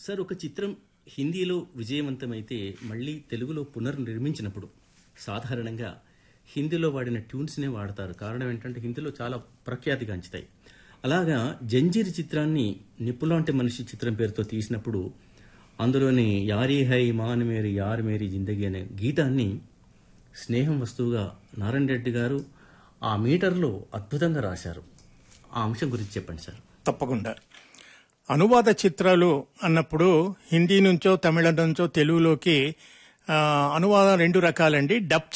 sir ఒక చిత్రం హిందీలో విజయవంతమైతే మళ్ళీ తెలుగులో పునర్నిర్మించినప్పుడు సాధారణంగా హిందీలో వాడిన ట్యూన్స్నే వాడతారు కారణం ఏంటంటే హిందీలో చాలా ప్రఖ్యాతిగాంచుతాయి అలాగా జంజీర్ చిత్రాన్ని నిప్పులాంటి మనిషి చిత్రం పేరుతో తీసినప్పుడు అందులోని యారీ హై మాన్ మేరీ యార్ మేరీ జిందగీ అనే గీతాన్ని స్నేహం వస్తువుగా నారాయణ రెడ్డి గారు ఆ మీటర్లో అద్భుతంగా రాశారు ఆ అంశం గురించి చెప్పండి సార్ తప్పకుండా అనువాద చిత్రాలు అన్నప్పుడు హిందీ నుంచో తమిళ నుంచో తెలుగులోకి ఆ, అనువాదం రెండు రకాలండి డబ్